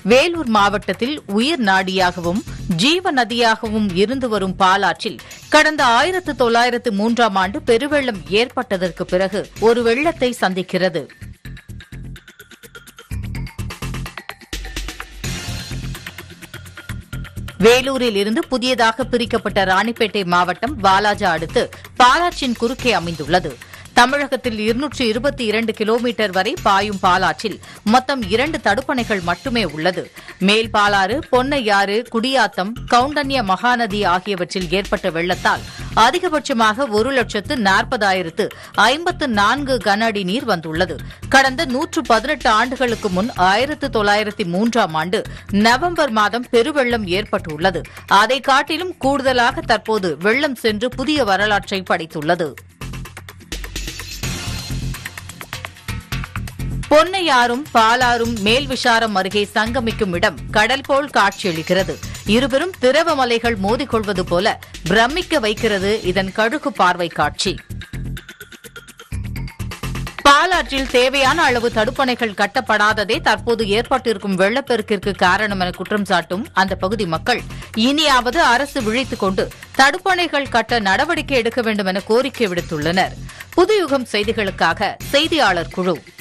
வேலூர் மாவட்டத்தில் உயிர் நாடியாகவும் ஜீவ நதியாகவும் இருந்து வரும் பாலாற்றில் கடந்த ஆயிரத்து தொள்ளாயிரத்து மூன்றாம் ஆண்டு பெருவெள்ளம் ஏற்பட்டதற்கு பிறகு ஒரு வெள்ளத்தை சந்திக்கிறது வேலூரில் இருந்து புதியதாக பிரிக்கப்பட்ட ராணிப்பேட்டை மாவட்டம் வாலாஜா அடுத்து பாலாற்றின் குறுக்கே அமைந்துள்ளது தமிழகத்தில் இருநூற்று இருபத்தி இரண்டு கிலோமீட்டர் வரை பாயும் பாலாற்றில் மொத்தம் இரண்டு தடுப்பணைகள் மட்டுமே உள்ளது மேல் பாலாறு பொன்னையாறு குடியாத்தம் கவுண்டன்ய மகாநதி ஆகியவற்றில் ஏற்பட்ட வெள்ளத்தால் அதிகபட்சமாக ஒரு லட்சத்து நாற்பதாயிரத்து ஐம்பத்து நான்கு கன அடி நீர் வந்துள்ளது கடந்த நூற்று பதினெட்டு ஆண்டுகளுக்கு முன் ஆயிரத்து தொள்ளாயிரத்தி மூன்றாம் ஆண்டு நவம்பர் மாதம் பெருவெள்ளம் ஏற்பட்டுள்ளது அதை காட்டிலும் கூடுதலாக தற்போது வெள்ளம் சென்று புதிய வரலாற்றை படைத்துள்ளது பொன்னையாறும் பாலாறும் மேல் விஷாரம் அருகே சங்கமிக்கும் இடம் கடல் போல் காட்சியளிக்கிறது இருவரும் திரவ மலைகள் மோதிக்கொள்வது போல பிரமிக்க வைக்கிறது இதன் கழுகு பார்வை காட்சி பாலாற்றில் தேவையான அளவு தடுப்பணைகள் கட்டப்படாததே தற்போது ஏற்பட்டிருக்கும் வெள்ளப்பெருக்கிற்கு காரணம் என குற்றம் சாட்டும் அந்த பகுதி மக்கள் இனியாவது அரசு விழித்துக் கொண்டு தடுப்பணைகள் கட்ட நடவடிக்கை எடுக்க வேண்டும் என கோரிக்கை விடுத்துள்ளனர் புதுயுகம் செய்திகளுக்காக செய்தியாளர் குழு